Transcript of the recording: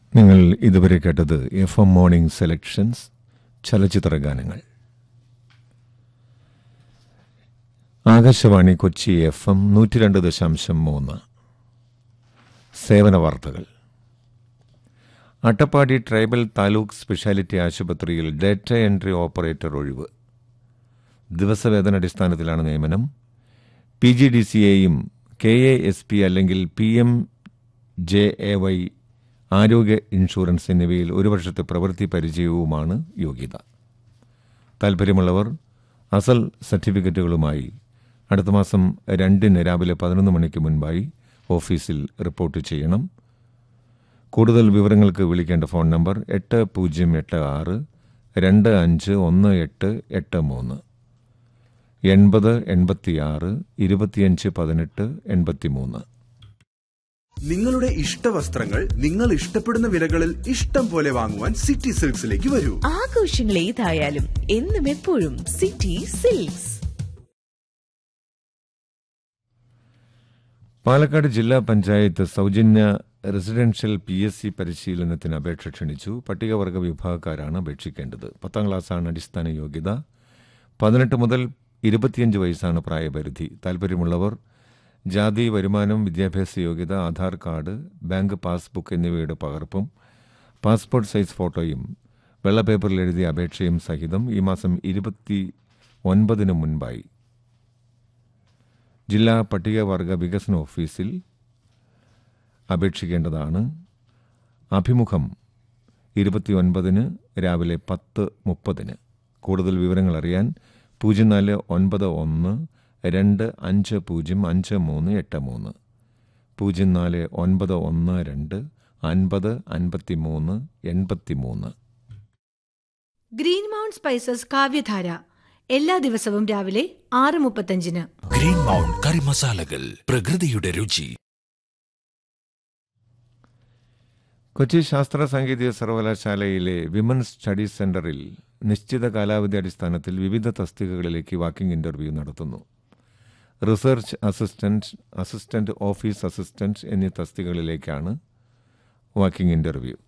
നിങ്ങൾ ഇതുവരെ കേട്ടത് എഫ് എം മോർണിംഗ് സെലക്ഷൻസ് ചലച്ചിത്ര ഗാനങ്ങൾ ആകാശവാണി കൊച്ചി എഫ് എം നൂറ്റി രണ്ട് ദശാംശം മൂന്ന് സേവന വാർത്തകൾ അട്ടപ്പാടി ട്രൈബൽ താലൂക്ക് സ്പെഷ്യാലിറ്റി ആശുപത്രിയിൽ ഡേറ്റ എൻട്രി ഓപ്പറേറ്റർ ഒഴിവ് ദിവസവേതനടിസ്ഥാനത്തിലാണ് നിയമനം പി ജി ഡി സി എയും കെ എ എസ് പി അല്ലെങ്കിൽ P M J A Y ആരോഗ്യ ഇൻഷുറൻസ് എന്നിവയിൽ ഒരു വർഷത്തെ പ്രവൃത്തി പരിചയവുമാണ് യോഗ്യത താൽപ്പര്യമുള്ളവർ അസൽ സർട്ടിഫിക്കറ്റുകളുമായി അടുത്ത മാസം രണ്ടിന് രാവിലെ പതിനൊന്ന് മണിക്ക് മുൻപായി ഓഫീസിൽ റിപ്പോർട്ട് ചെയ്യണം കൂടുതൽ വിവരങ്ങൾക്ക് വിളിക്കേണ്ട ഫോൺ നമ്പർ എട്ട് പൂജ്യം എട്ട് ആറ് രണ്ട് അഞ്ച് ഒന്ന് എട്ട് എട്ട് മൂന്ന് എൺപത് എൺപത്തിയാറ് ഇരുപത്തിയഞ്ച് പതിനെട്ട് എൺപത്തിമൂന്ന് നിങ്ങളുടെ ഇഷ്ടവസ്ത്രങ്ങൾ നിങ്ങൾ ഇഷ്ടപ്പെടുന്ന വിലകളിൽ ഇഷ്ടം പോലെ വാങ്ങുവാൻ സിറ്റി സിൽക്സിലേക്ക് വരൂ ആഘോഷങ്ങൾ ഏതായാലും എന്നും എപ്പോഴും സിറ്റി സിൽക്സ് പാലക്കാട് ജില്ലാ പഞ്ചായത്ത് സൗജന്യ റെസിഡൻഷ്യൽ പി എസ് സി പരിശീലനത്തിന് അപേക്ഷ ക്ഷണിച്ചു പട്ടികവർഗ വിഭാഗക്കാരാണ് അപേക്ഷിക്കേണ്ടത് പത്താം ക്ലാസ്സാണ് അടിസ്ഥാന യോഗ്യത പതിനെട്ട് മുതൽ ഇരുപത്തിയഞ്ച് വയസ്സാണ് പ്രായപരിധി താൽപ്പര്യമുള്ളവർ ജാതി വരുമാനം വിദ്യാഭ്യാസ യോഗ്യത ആധാർ കാർഡ് ബാങ്ക് പാസ്ബുക്ക് എന്നിവയുടെ പകർപ്പും പാസ്പോർട്ട് സൈസ് ഫോട്ടോയും വെള്ള പേപ്പറിൽ എഴുതിയ അപേക്ഷയും സഹിതം ഈ മാസം ഇരുപത്തി ഒൻപതിന് മുൻപായി ജില്ലാ പട്ടികവർഗ വികസന ഓഫീസിൽ അപേക്ഷിക്കേണ്ടതാണ് അഭിമുഖം ഇരുപത്തിയൊൻപതിന് രാവിലെ പത്ത് മുപ്പതിന് കൂടുതൽ വിവരങ്ങൾ അറിയാൻ പൂജ്യം നാല് ഒൻപത് ഒന്ന് രണ്ട് അഞ്ച് പൂജ്യം അഞ്ച് മൂന്ന് എട്ട് മൂന്ന് പൂജ്യം നാല് ഒൻപത് ഒന്ന് രണ്ട് അൻപത് അൻപത്തി മൂന്ന് എൺപത്തി മൂന്ന് ഗ്രീൻ മൗണ്ട് സ്പൈസസ് കാവ്യധാര എല്ലാ ദിവസവും രാവിലെ ആറ് മുപ്പത്തഞ്ചിന് ഗ്രീൻ മൗണ്ട് കറി മസാലകൾ പ്രകൃതിയുടെ രുചി കൊച്ചി ശാസ്ത്ര സാങ്കേതിക സർവകലാശാലയിലെ വിമൻസ് സ്റ്റഡീസ് സെന്ററിൽ നിശ്ചിത കാലാവധി അടിസ്ഥാനത്തിൽ വിവിധ തസ്തികകളിലേക്ക് വാക്കിംഗ് ഇന്റർവ്യൂ നടത്തുന്നു research assistant assistant office assistant എന്നീ തസ്തികകളിലേക്കാണ് വാക്കിംഗ് ഇന്റർവ്യൂ